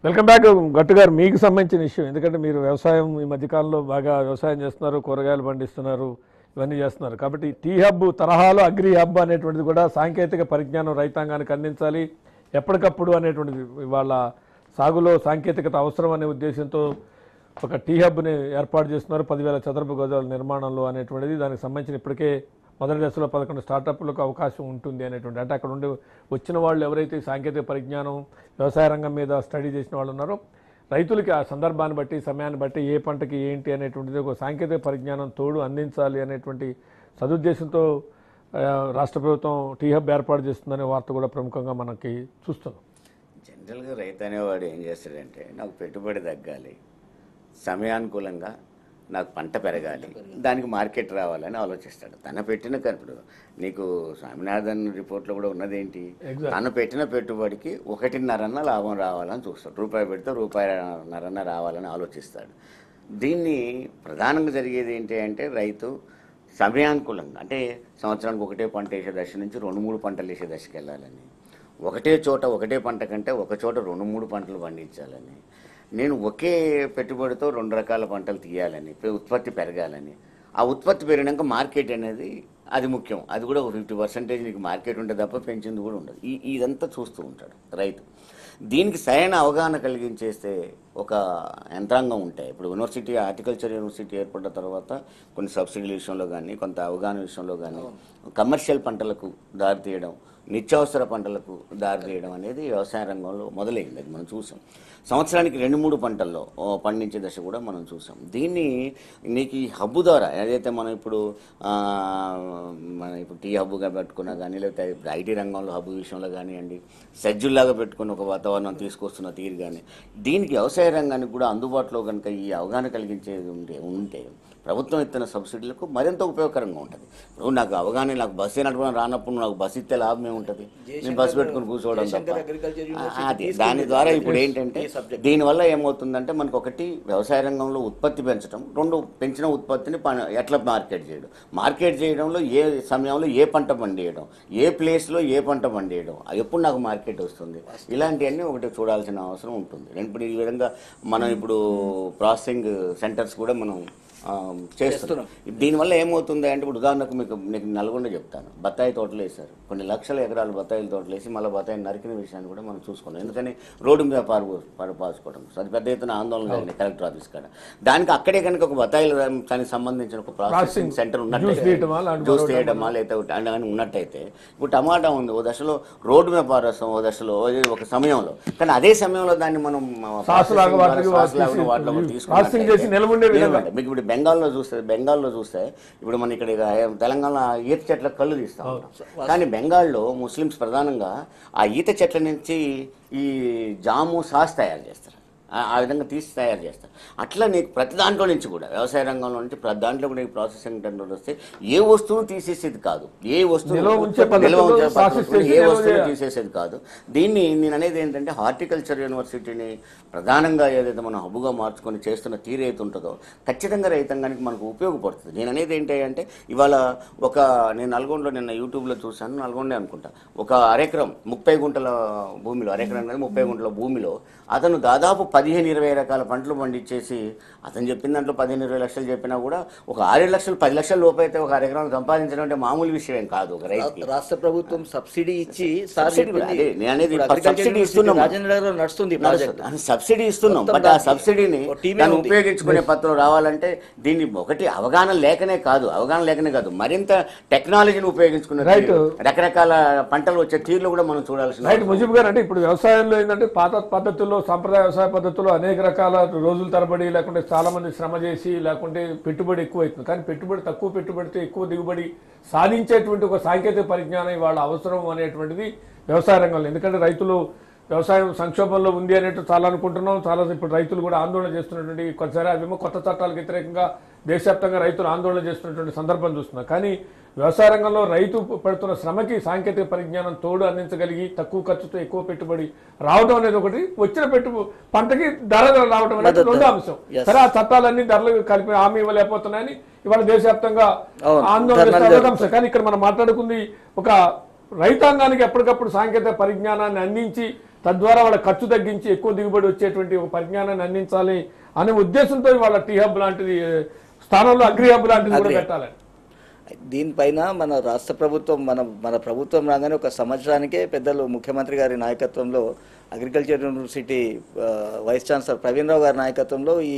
Welcome back గట్టు గారు మీకు సంబంధించిన ఇష్యూ ఎందుకంటే మీరు వ్యవసాయం ఈ మధ్యకాలంలో బాగా వ్యవసాయం చేస్తున్నారు కూరగాయలు పండిస్తున్నారు ఇవన్నీ చేస్తున్నారు కాబట్టి టీ హబ్ తరహాలో అగ్రి హబ్ అనేటువంటిది కూడా సాంకేతిక పరిజ్ఞానం రైతాంగానికి అందించాలి ఎప్పటికప్పుడు అనేటువంటిది వాళ్ళ సాగులో సాంకేతికత అవసరం అనే ఉద్దేశంతో ఒక టీ హబ్ని ఏర్పాటు చేస్తున్నారు పదివేల చదరపు గజాల నిర్మాణంలో అనేటువంటిది దానికి సంబంధించిన ఇప్పటికే మొదటి దశలో పదకొండు స్టార్టప్లకు అవకాశం ఉంటుంది అనేటువంటి అంటే అక్కడ ఉండి వచ్చిన వాళ్ళు ఎవరైతే ఈ సాంకేతిక పరిజ్ఞానం వ్యవసాయ రంగం మీద స్టడీ చేసిన వాళ్ళు ఉన్నారో రైతులకి ఆ సందర్భాన్ని బట్టి సమయాన్ని బట్టి ఏ పంటకి ఏంటి అనేటువంటిది ఒక సాంకేతిక పరిజ్ఞానం తోడు అందించాలి అనేటువంటి సదుద్దేశంతో ఆ, రాష్ట్ర ప్రభుత్వం టీ హబ్ ఏర్పాటు చేస్తుందనే వార్త కూడా ప్రముఖంగా మనకి చూస్తున్నాం జనరల్గా రైతు అనేవాడు ఏం చేస్తాడంటే నాకు పెట్టుబడి తగ్గాలి సమయానుకూలంగా నాకు పంట పెరగాలి దానికి మార్కెట్ రావాలని ఆలోచిస్తాడు తన పెట్టిన ఇప్పుడు నీకు స్వామినాథన్ రిపోర్ట్లో కూడా ఉన్నదేంటి తను పెట్టిన పెట్టుబడికి ఒకటిన్నరన్న లాభం రావాలని చూస్తాడు రూపాయి పెడితే రూపాయిన్నరన్న రావాలని ఆలోచిస్తాడు దీన్ని ప్రధానంగా జరిగేది ఏంటి అంటే రైతు సమయానుకూలంగా అంటే సంవత్సరానికి ఒకటే పంట వేసే దశ నుంచి రెండు మూడు పంటలు వేసే దశకి వెళ్ళాలని ఒకటే చోట ఒకటే పంట కంటే ఒక చోట రెండు మూడు పంటలు పండించాలని నేను ఒకే పెట్టుబడితో రెండు రకాల పంటలు తీయాలని పె- ఉత్పత్తి పెరగాలని ఆ ఉత్పత్తి పెరిగినాక మార్కెట్ అనేది అది ముఖ్యం అది కూడా ఒక ఫిఫ్టీ పర్సెంటేజ్ నీకు మార్కెట్ ఉంటుంది తప్ప పెంచింది కూడా ఉండదు ఈ ఇదంతా చూస్తూ ఉంటాడు రైతు దీనికి సరైన అవగాహన కలిగించేస్తే ఒక యంత్రాంగం ఉంటాయి ఇప్పుడు యూనివర్సిటీ హార్టికల్చర్ యూనివర్సిటీ ఏర్పడిన తర్వాత కొన్ని సబ్సిడీల విషయంలో కానీ కొంత అవగాహన విషయంలో కానీ కమర్షియల్ పంటలకు దారితీయడం నిత్యావసర పంటలకు దారితీయడం అనేది వ్యవసాయ రంగంలో మొదలైంది అది మనం చూసాం సంవత్సరానికి రెండు మూడు పంటల్లో ఓ, పండించే దశ కూడా మనం చూసాం దీన్ని నీకు ఈ హబ్బు ద్వారా ఏదైతే మనం ఇప్పుడు ఆ, మన ఇప్పుడు టీ హబ్బుగా పెట్టుకున్నా కానీ లేకపోతే ఇప్పుడు ఐటీ రంగంలో హబ్బు విషయంలో కానివ్వండి సజ్జుల్లాగా పెట్టుకుని ఒక వాతావరణం తీసుకొస్తున్న తీరు కానీ దీనికి వ్యవసాయ రంగానికి కూడా అందుబాటులో కనుక ఈ అవగాహన కలిగించేది ఉంటే ఉంటే ప్రభుత్వం ఇస్తున్న సబ్సిడీలకు మరింత ఉపయోగకరంగా ఉంటుంది ఇప్పుడు నాకు అవగాహన నాకు బస్సు నడపడం రానప్పుడు నాకు బస్సు ఇస్తే లాభం ఏముంటుంది నేను బస్సు పెట్టుకుని కూర్చోవడం తప్ప ఆ, అదే దాని ద్వారా ఇప్పుడు ఏంటంటే దీనివల్ల ఏమవుతుందంటే మనకు ఒకటి వ్యవసాయ రంగంలో ఉత్పత్తి పెంచడం రెండు పెంచిన ఉత్పత్తిని ప- ఎట్లా మార్కెట్ చేయడం మార్కెట్ చేయడంలో ఏ సమయంలో ఏ పంట పండియడం ఏ ప్లేస్లో ఏ పంట పండియడం ఎప్పుడు నాకు మార్కెట్ వస్తుంది ఇలాంటివన్నీ ఒకటి చూడాల్సిన అవసరం ఉంటుంది ఇప్పుడు ఈ విధంగా మనం ఇప్పుడు ప్రాసెసింగ్ సెంటర్స్ కూడా మనం ఆ, చేస్తున్నాం దీనివల్ల ఏమవుతుంది అంటే ఇప్పుడు ఉదాహరణకు మీకు నీకు నల్గొండ చెప్తాను బత్తాయి తోటలు వేశారు కొన్ని లక్షల ఎకరాలు బత్తాయిల తోటలు వేసి మళ్ళీ బత్తాయి నరికిన విషయాన్ని కూడా మనం చూసుకున్నాం ఎందుకని రోడ్డు మీద పారు పారుపాసుకోవడం అది పెద్ద ఎత్తున ఆందోళన జరిగింది కలెక్టర్ ఆఫీస్ కాడ దానికి అక్కడే కనుక ఒక బత్తాయిల దానికి సంబంధించిన ఒక ప్రాసెసింగ్ సెంటర్ జ్యూస్ తీయటమా, ఉన్నట్టయితే లాంటి జ్యూస్ చేయడమా లేకపోతే ఒకటి అంటే కానీ ఉన్నట్టయితే ఇప్పుడు టమాటా ఉంది ఓ దశలో రోడ్డు మీద పారేస్తాం ఓ దశలో ఓ- ఒక సమయంలో కానీ అదే సమయంలో దాన్ని మనం సాస్ లాగా వాటికి సాస్ లాగా తీసి- వాటిలో ప్రాసెసింగ్ చేసి నిల్వ ఉండే విధంగా. తీసుకున్నట్టయితే మీకు ఇప్పుడు బెంగాల్లో చూస్తే బెంగాల్లో చూస్తే ఇప్పుడు మన ఇక్కడ ఇక తెలంగాణ ఈత చెట్ల కళ్ళు తీస్తాం ఉంటాం. కానీ బెంగాల్లో ముస్లిమ్స్ ప్రధానంగా ఆ ఈత చెట్ల నుంచి ఈ జాము సాస్ తయారు చేస్తారు ఆ- ఆ విధంగా తీసి తయారు చేస్తారు అట్లా నీకు ప్రతి దాంట్లో నుంచి కూడా వ్యవసాయ రంగంలో నుంచి ప్రతి దాంట్లో కూడా నీకు ప్రాసెసింగ్ సెంటర్ వస్తే ఏ వస్తువును తీసేసేది కాదు ఏ వస్తువు నిల్వ ఉంచే నిల్వ ఉంచే పద్ధతుల్లో ప్రాసెస్ పద్ధతుల్లో చేసి ఏ నిల్వ వస్తువును చేయాలి. తీసేసేది కాదు దీన్ని నేను అనేది ఏంటంటే హార్టికల్చర్ యూనివర్సిటీని ప్రధానంగా ఏదైతే మనం హబ్బుగా మార్చుకొని చేస్తున్న తీరు అయితే ఉంటుందో ఖచ్చితంగా రైతాంగానికి మనకు ఉపయోగపడుతుంది నేను అనేది ఏంటి అంటే ఇవాళ ఒక నేను నల్గొండలో నిన్న యూట్యూబ్లో చూశాను నల్గొండే అనుకుంటా ఒక అరెకరం ముప్పై గుంటల భూమిలో అరెకరం కాదు ముప్పై గుంటల భూమిలో అతను దాదాపు పదిహేను ఇరవై రకాల పంటలు పండించేసి అతను చెప్పిన దాంట్లో పదిహేను ఇరవై లక్షలు చెప్పినా కూడా ఒక ఆరేడు లక్షలు పది లక్షల లోపు అయితే ఒక అరెకరం సంపాదించడం అంటే మామూలు విషయం ఏం కాదు ఒక రైతుకి రాష్ట్ర ప్రభుత్వం సబ్సిడీ ఇచ్చి సార్ సబ్సిడీ చెప్పింది. అదే, నేను అనేది ఇప్పుడు ఇప్పుడు agriculture సబ్సిడీ university ఇస్తున్నాం. రాజేంద్ర నగర్లో నడుస్తుంది ప్రాజెక్ట్ అని సబ్సిడీ ఇస్తున్నాం మొత్తం బట్ ఆ దానికి సబ్సిడీని ఒక టీమే దాన్ని ఉంది. ఉపయోగించుకునే పత్రం రావాలంటే దీన్ని ఒకటి అవగాహన లేకనే కాదు అవగాహన లేకనే కాదు మరింత టెక్నాలజీని ఉపయోగించుకునే Right. తీరు, రకరకాల పంటలు వచ్చే తీరులో కూడా మనం చూడాల్సిన రైట్ ముజీబ్ గారు అంటే ఇప్పుడు వ్యవసాయంలో ఏంటంటే పాత పద్ధతుల్లో సాంప్రదాయ వ్యవసాయ పద్ధతుల్లో అనేక రకాల రోజుల తరబడి లేకుంటే చాలా మంది శ్రమ చేసి లేకుంటే పెట్టుబడి ఎక్కువ అవుతుంది కానీ పెట్టుబడి తక్కువ పెట్టుబడితో ఎక్కువ దిగుబడి సాధించేటువంటి ఒక సాంకేతిక పరిజ్ఞానం ఇవాళ అవసరం అనేటువంటిది వ్యవసాయ రంగంలో ఎందుకంటే రైతులు వ్యవసాయం సంక్షోభంలో ఉంది అనేట్టు చాలా అనుకుంటున్నాం చాలా ఇప్పుడు రైతులు కూడా ఆందోళన చేస్తున్నటువంటి కొద్దిసారి అవేమో కొత్త చట్టాలకు వ్యతిరేకంగా దేశవ్యాప్తంగా రైతులు ఆందోళన చేస్తున్నటువంటి సందర్భం చూస్తున్నాం కానీ వ్యవసాయ రంగంలో రైతు పెడుతున్న శ్రమకి సాంకేతిక పరిజ్ఞానం తోడు అందించగలిగి తక్కువ ఖర్చుతో ఎక్కువ పెట్టుబడి రావడం అనేది ఒకటి వచ్చిన పెట్టు పంటకి ధర రావడం అనేది మద్దతు రెండో ధర. అంశం Yes. సరే ఆ చట్టాలన్నీ ధరలు కలిపి హామీ ఇవ్వలేకపోతున్నాయని ఇవాళ దేశవ్యాప్తంగా అవును. ఆందోళన ధర్నాలు చేస్తున్న జరుగుతాయి. అంశం కానీ ఇక్కడ మనం మాట్లాడుకుంది ఒక రైతాంగానికి ఎప్పటికప్పుడు సాంకేతిక పరిజ్ఞానాన్ని అందించి తద్వారా వాళ్ళ ఖర్చు తగ్గించి ఎక్కువ దిగుబడి వచ్చేటువంటి ఒక పరిజ్ఞానాన్ని అందించాలి అనే ఉద్దేశంతో వాళ్ళ టీ హబ్ లాంటిది ఏ, స్థానంలో అగ్రి హబ్ లాంటిది కూడా అగ్రి. పెట్టాలని దీనిపైన మన రాష్ట్ర ప్రభుత్వం మన మన ప్రభుత్వం రాగానే ఒక సంవత్సరానికే పెద్దలు ముఖ్యమంత్రి గారి నాయకత్వంలో అగ్రికల్చర్ యూనివర్సిటీ ఆ, వైస్ ఛాన్సలర్ ప్రవీణ్ రావు గారి నాయకత్వంలో ఈ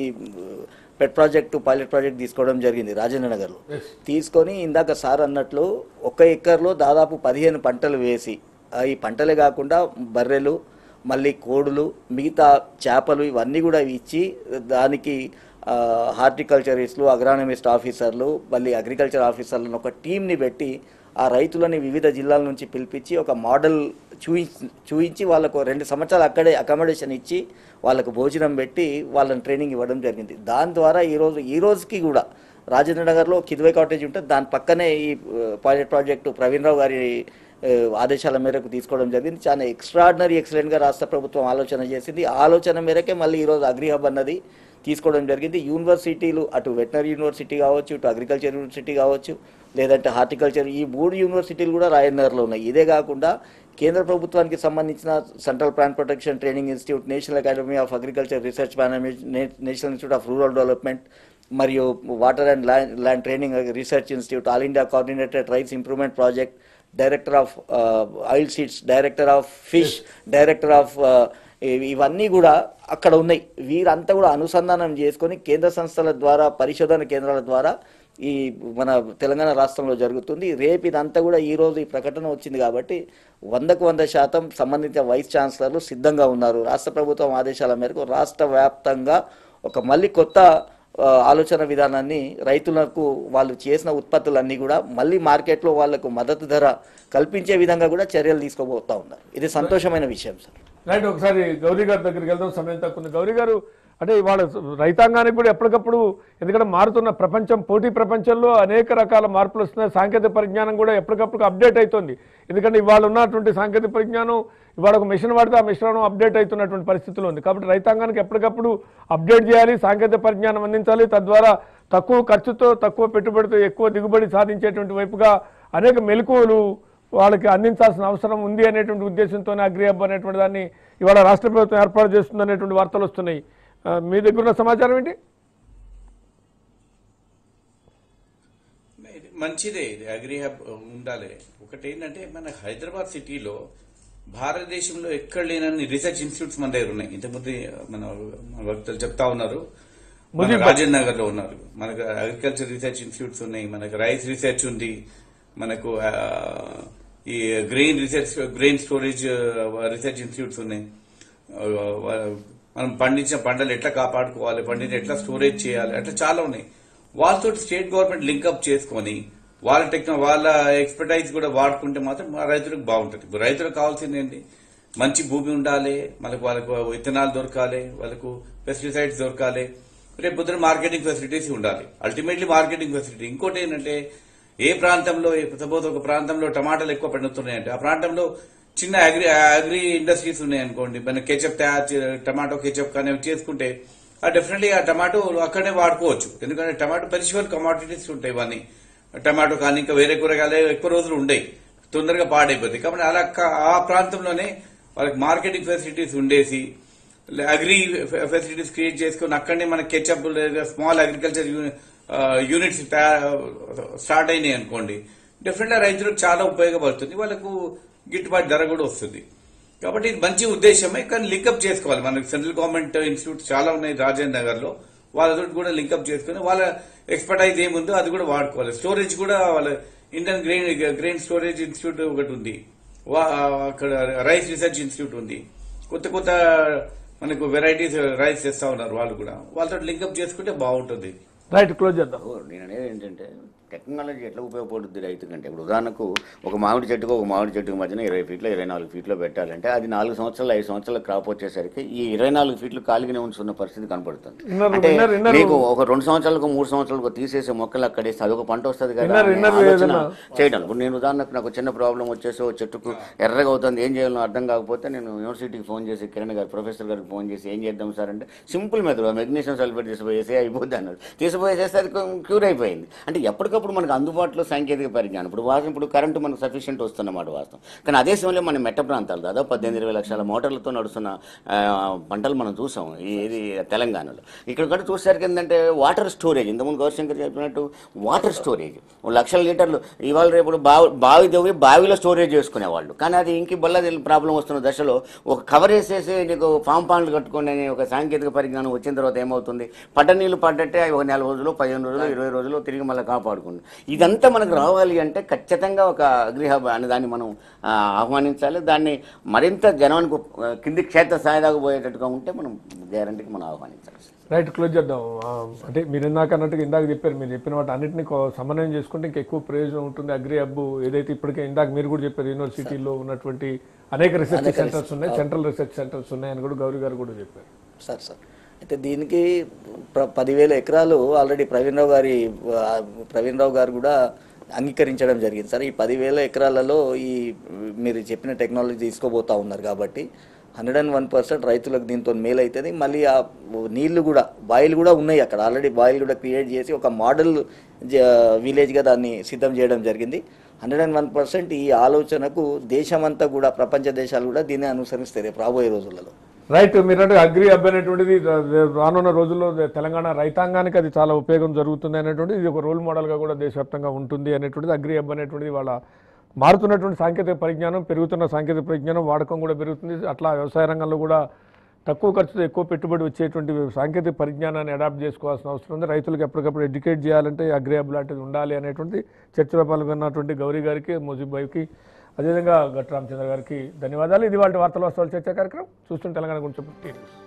పెట్ ప్రాజెక్టు పైలట్ ప్రాజెక్ట్ తీసుకోవడం జరిగింది రాజేంద్ర నగర్లో తీసుకొని ఇందాక సార్ అన్నట్లు ఒక ఎక్కర్లో దాదాపు పదిహేను పంటలు వేసి ఆ, ఈ పంటలే కాకుండా బర్రెలు మళ్ళీ కోడులు మిగతా చేపలు ఇవన్నీ కూడా ఇచ్చి దానికి ఆ, హార్టికల్చరిస్టులు అగ్రానమిస్ట్ ఆఫీసర్లు మళ్ళీ అగ్రికల్చర్ ఆఫీసర్లను ఒక టీంని పెట్టి ఆ రైతులని వివిధ జిల్లాల నుంచి పిలిపించి ఒక మోడల్ చూయించి చూయించి వాళ్ళకు రెండు సంవత్సరాలు అక్కడే అకామిడేషన్ ఇచ్చి వాళ్ళకు భోజనం పెట్టి వాళ్ళని ట్రైనింగ్ ఇవ్వడం జరిగింది దాని ద్వారా ఈరోజు ఈ రోజుకి కూడా రాజేంద్ర నగర్లో కిద్వై కాటేజ్ ఉంటే దాని పక్కనే ఈ పైలట్ ప్రాజెక్టు ప్రవీణ్ రావు గారి ఆ, ఆదేశాల మేరకు తీసుకోవడం జరిగింది చాలా ఎక్స్ట్రాడినరీ ఎక్సలెంట్గా రాష్ట్ర ప్రభుత్వం ఆలోచన చేసింది ఆ ఆలోచన మేరకే మళ్ళీ ఈరోజు అగ్రి హబ్ అన్నది తీసుకోవడం జరిగింది యూనివర్సిటీలు అటు వెటనరీ యూనివర్సిటీ కావచ్చు ఇటు అగ్రికల్చర్ యూనివర్సిటీ కావచ్చు లేదంటే హార్టికల్చర్ ఈ మూడు యూనివర్సిటీలు కూడా రాజేంద్రలో ఉన్నాయి ఇదే కాకుండా కేంద్ర ప్రభుత్వానికి సంబంధించిన central plant protection training institute national academy of agriculture research management national institute of rural development మరియు water and land land training research institute all India coordinated rice improvement project director of oil seeds director of fish director of ఇవన్నీ కూడా అక్కడ ఉన్నాయి వీరంతా కూడా అనుసంధానం చేసుకొని కేంద్ర సంస్థల ద్వారా పరిశోధన కేంద్రాల ద్వారా ఈ మన తెలంగాణ రాష్ట్రంలో జరుగుతుంది రేపు ఇదంతా కూడా ఈ రోజు ఈ ప్రకటన వచ్చింది కాబట్టి వందకు వంద శాతం సంబంధిత వైస్ ఛాన్సలర్లు సిద్ధంగా ఉన్నారు రాష్ట్ర ప్రభుత్వం ఆదేశాల మేరకు రాష్ట్ర వ్యాప్తంగా ఒక మళ్ళీ కొత్త ఆ, ఆలోచన విధానాన్ని రైతులకు వాళ్ళు చేసిన ఉత్పత్తులన్నీ కూడా మళ్ళీ మార్కెట్లో వాళ్ళకు మద్దతు ధర కల్పించే విధంగా కూడా చర్యలు తీసుకోబోతా ఉన్నారు ఇది సంతోషమైన విషయం సార్ రైట్ ఒకసారి గౌరీ గారి దగ్గరికి వెళ్దాం సమయం తక్కువ ఉంది. గౌరీ గారు అంటే ఇవాళ రైతాంగానికి కూడా ఎప్పటికప్పుడు ఎందుకంటే మారుతున్న ప్రపంచం పోటీ ప్రపంచంలో అనేక రకాల మార్పులు వస్తున్నాయి సాంకేతిక పరిజ్ఞానం కూడా ఎప్పటికప్పుడు అప్డేట్ అవుతుంది ఎందుకంటే ఇవాళ ఉన్నటువంటి సాంకేతిక పరిజ్ఞానం ఇవాళ ఒక మిషన్ వాడితే ఆ మిషన్ అప్డేట్ అవుతున్నటువంటి పరిస్థితిలో ఉంది కాబట్టి రైతాంగానికి ఎప్పటికప్పుడు అప్డేట్ చేయాలి సాంకేతిక పరిజ్ఞానం అందించాలి తద్వారా తక్కువ ఖర్చుతో తక్కువ పెట్టుబడితో ఎక్కువ దిగుబడి సాధించేటువంటి వైపుగా అనేక మెలకువలు వాళ్ళకి అందించాల్సిన అవసరం ఉంది అనేటువంటి ఉద్దేశంతోనే అగ్రి హబ్ అనేటువంటి దాన్ని ఇవాళ రాష్ట్ర ప్రభుత్వం ఏర్పాటు చేస్తుంది అనేటువంటి వార్తలు వస్తున్నాయి ఆ, మీ దగ్గర ఉన్న సమాచారం ఏంటి ఇది మంచిదే ఇది అగ్రి హబ్ ఉండాలి ఒకటి ఏంటంటే మన హైదరాబాద్ సిటీలో భారతదేశంలో ఎక్కడ లేనన్ని రీసెర్చ్ ఇన్స్టిట్యూట్స్ మన దగ్గర ఉన్నాయి ఇంతకుముందు మన మన వక్తలు చెప్తా ఉన్నారు మన ముజీబ్ రాజేంద్ర నగర్ లో ఉన్నారు మనకు అగ్రికల్చర్ రీసెర్చ్ ఇన్స్టిట్యూట్స్ ఉన్నాయి మనకు రైస్ రీసెర్చ్ ఉంది మనకు ఆ, ఈ grain research grain storage research institutes ఉన్నాయి ఆ, మనం పండించిన పంటలు ఎట్లా కాపాడుకోవాలి పండించిన ఎట్లా స్టోరేజ్ చేయాలి అట్లా చాలా ఉన్నాయి వాళ్ళతో స్టేట్ గవర్నమెంట్ లింకప్ చేసుకొని వాళ్ళ టెక్నో వాళ్ళ ఎక్స్పర్టైజ్ కూడా వాడుకుంటే మాత్రం మా రైతులకు బాగుంటుంది ఇప్పుడు రైతులకు కావాల్సింది ఏంటి మంచి భూమి ఉండాలి మనకు వాళ్ళకు విత్తనాలు దొరకాలి వాళ్ళకు పెస్టిసైడ్స్ దొరకాలి రేపు పొద్దున మార్కెటింగ్ ఫెసిలిటీస్ ఉండాలి అల్టిమేట్లీ మార్కెటింగ్ ఫెసిలిటీ ఇంకోటి ఏంటంటే ఏ ప్రాంతంలో సపోజ్ ఒక ప్రాంతంలో టమాటాలు ఎక్కువ పండుతున్నాయంటే ఆ ప్రాంతంలో చిన్న అగ్రి అగ్రి ఇండస్ట్రీస్ ఉన్నాయనుకోండి మన కెచప్ తయారు చే- టమాటో కెచప్ కానీ అవి చేసుకుంటే ఆ డెఫినెట్లీ ఆ టమాటో అక్కడనే వాడుకోవచ్చు ఎందుకంటే టమాటో పెరిషబుల్ కమాడిటీస్ ఉంటాయి ఇవన్నీ టమాటో కానీ ఇంకా వేరే కూరగాయలు ఎక్కువ రోజులు ఉండయి తొందరగా పాడైపోతాయి కాబట్టి అలా క- ఆ ప్రాంతంలోనే వాళ్ళకి మార్కెటింగ్ ఫెసిలిటీస్ ఉండేసి అగ్రి ఫెసిలిటీస్ క్రియేట్ చేసుకుని అక్కడనే మన కెచప్ లేదా స్మాల్ అగ్రికల్చర్ యూనిట్స్ స్టార్ట్ అయినాయి అనుకోండి డెఫినెట్గా రైతులకు చాలా ఉపయోగపడుతుంది వాళ్ళకు గిట్టుబాటు ధర కూడా వస్తుంది కాబట్టి ఇది మంచి ఉద్దేశమే కానీ లింకప్ చేసుకోవాలి మనకి సెంట్రల్ గవర్నమెంట్ ఇన్స్టిట్యూట్స్ చాలా ఉన్నాయి రాజేంద్ర నగర్ లో వాళ్ళతో కూడా లింకప్ చేసుకుని వాళ్ళ ఎక్స్పర్టైజ్ ఏముందో అది కూడా వాడుకోవాలి స్టోరేజ్ కూడా వాళ్ళ Indian grain grain storage institute ఒకటి ఉంది వా- అక్కడ రైస్ రీసెర్చ్ ఇన్స్టిట్యూట్ ఉంది కొత్త కొత్త మనకు వెరైటీస్ రైస్ చేస్తా ఉన్నారు వాళ్ళు కూడా వాళ్ళతో లింకప్ చేసుకుంటే బాగుంటుంది రైట్ క్లోజ్ చేద్దాం ఓ, నేను అనేది ఏంటంటే టెక్నాలజీ ఎట్లా ఉపయోగపడుద్ది రైతుకంటే ఇప్పుడు ఉదాహరణకు ఒక మామిడి చెట్టుకు ఒక మామిడి చెట్టుకు మధ్యన ఇరవై ఫీట్లో ఇరవై నాలుగు ఫీట్లో పెట్టాలంటే అది నాలుగు సంవత్సరాలు ఐదు సంవత్సరాల క్రాప్ వచ్చేసరికి ఈ ఇరవై నాలుగు ఫీట్లు కాలిగానే ఉంచుతున్న పరిస్థితి కనపడుతుంది ఇన్నర్- అంటే ఇన్నర్- ఇన్నర్- నీకు ఒక రెండు సంవత్సరాలకు మూడు సంవత్సరాలకు తీసేసే మొక్కలు అక్కడ వేస్తే అదొక పంట వస్తుంది కదా ఇన్నర్- అనే ఇన్నర్ ఆలోచన ఏదైనా- చేయడం ఇప్పుడు నేను ఉదాహరణకు నాకు చిన్న ప్రాబ్లం వచ్చేసి ఓ చెట్టుకు ఎర్రగా అవుతుంది ఏం చేయాలో అర్థం కాకపోతే నేను యూనివర్సిటీకి ఫోన్ చేసి కిరణ్ గారు ప్రొఫెసర్ గారికి ఫోన్ చేసి ఏం చేద్దాం సార్ అంటే సింపుల్ మెథడ్ మెగ్నీషియం సల్ఫేట్ తీసిపోయేసి అయిపోద్ది అన్నారు తీసిపోయేసేస్తే అది క్యూర్ అయిపోయింది అంటే ఎప్పటికప్పుడు ఎప్పటికప్పుడు మనకు అందుబాటులో సాంకేతిక పరిజ్ఞానం ఇప్పుడు వాస్తవం ఇప్పుడు కరెంటు మనకు సఫిషియెంట్ వస్తున్నమాట వాస్తవం కానీ అదే సమయంలో మన మెట్ట ప్రాంతాలు దాదాపు పద్దెనిమిది ఇరవై లక్షల మోటార్లతో నడుస్తున్న ఆ, పంటలు మనం చూసాం ఈ ఇది తెలంగాణలో ఇక్కడ కూడా చూసేసరికి ఏంటంటే వాటర్ స్టోరేజ్ ఇంతకుముందు గౌరశంకర్ చెప్పినట్టు వాటర్ స్టోరేజ్ ఓ లక్షల లీటర్లు ఇవాళ రేపు బావి బావి దవ్వి బావిలో స్టోరేజ్ చేసుకునేవాళ్ళు కానీ అది ఇంకి బల్ల ప్రాబ్లం వస్తున్న దశలో ఒక కవర్ వేసేసి నీకు ఫామ్ పాండ్లు కట్టుకోండి అనే ఒక సాంకేతిక పరిజ్ఞానం వచ్చిన తర్వాత ఏమవుతుంది పడ్డ నీళ్ళు పడ్డట్టే అవి ఒక నెల రోజులు పదిహేను రోజులు ఇరవై రోజులు తిరిగి మళ్ళీ కాపాడుకుంది ఇదంతా మనకు రావాలి అంటే ఖచ్చితంగా ఒక అగ్రిహబ్ అనే దాన్ని మనం ఆ, ఆహ్వానించాలి దాన్ని మరింత జనానికి ఆ, కింది క్షేత్ర స్థాయి దాకా పోయేటట్టుగా ఉంటే మనం గ్యారంటీకి మనం ఆహ్వానించాలి రైట్ క్లోజ్ చేద్దాం ఆ, అంటే మీరు ఇందాక అన్నట్టుగా ఇందాక చెప్పారు మీరు చెప్పిన వాటి అన్నింటినీ కో- సమన్వయం చేసుకుంటే ఇంకా ఎక్కువ ప్రయోజనం ఉంటుంది అగ్రి హబ్బు ఏదైతే ఇప్పటికే ఇందాక మీరు కూడా చెప్పారు యూనివర్సిటీలో ఉన్నటువంటి అనేక రీసెర్చ్ సెంటర్స్ ఉన్నాయి సెంట్రల్ రీసెర్చ్ సెంటర్స్ ఉన్నాయని కూడా గౌరీ గారు కూడా చెప్పారు సార్ సార్ అయితే దీనికి ప్ర- పదివేల ఎకరాలు ఆల్రెడీ ప్రవీణ్ రావు గారి ఆ, ప్రవీణ్ రావు గారు కూడా అంగీకరించడం జరిగింది సార్ ఈ పదివేల ఎకరాలలో ఈ మీరు చెప్పిన టెక్నాలజీ తీసుకోబోతా ఉన్నారు కాబట్టి హండ్రెడ్ అండ్ వన్ పర్సెంట్ రైతులకు దీంతో మేలు అవుతుంది మళ్ళీ ఆ నీళ్లు కూడా బాయిలు కూడా ఉన్నాయి అక్కడ ఆల్రెడీ బాయిలు కూడా క్రియేట్ చేసి ఒక మోడల్ విలేజ్గా దాన్ని సిద్ధం చేయడం జరిగింది హండ్రెడ్ అండ్ వన్ పర్సెంట్ ఈ ఆలోచనకు దేశమంతా కూడా ప్రపంచ దేశాలు కూడా దీన్ని అనుసరిస్తాయి రేపు రాబోయే రోజులలో రైట్ మీరంటే అగ్రి హబ్ అనేటువంటిది రా- రానున్న రోజుల్లో తెలంగాణ రైతాంగానికి అది చాలా ఉపయోగం జరుగుతుంది అనేటువంటిది ఇది ఒక రోల్ మోడల్గా కూడా దేశవ్యాప్తంగా ఉంటుంది అనేటువంటిది అగ్రి హబ్ అనేటువంటిది వాళ్ళ మారుతున్నటువంటి సాంకేతిక పరిజ్ఞానం పెరుగుతున్న సాంకేతిక పరిజ్ఞానం వాడకం కూడా పెరుగుతుంది అట్లా వ్యవసాయ రంగంలో కూడా తక్కువ ఖర్చుతో ఎక్కువ పెట్టుబడి వచ్చేటువంటి సాంకేతిక పరిజ్ఞానాన్ని అడాప్ట్ చేసుకోవాల్సిన అవసరం ఉంది రైతులకు ఎప్పటికప్పుడు ఎడ్యుకేట్ చేయాలంటే అగ్రి హబ్ లాంటిది ఉండాలి అనేటువంటి చర్చలో పాల్గొన్నటువంటి గౌరీ గారికి ముజీబ్ భాయ్కి అదేవిధంగా గట్ రామచంద్ర గారికి ధన్యవాదాలు ఇది వాళ్ళ వార్తలు వస్తాలు చర్చా కార్యక్రమం చూస్తున్న తెలంగాణ గురించి టీ న్యూస్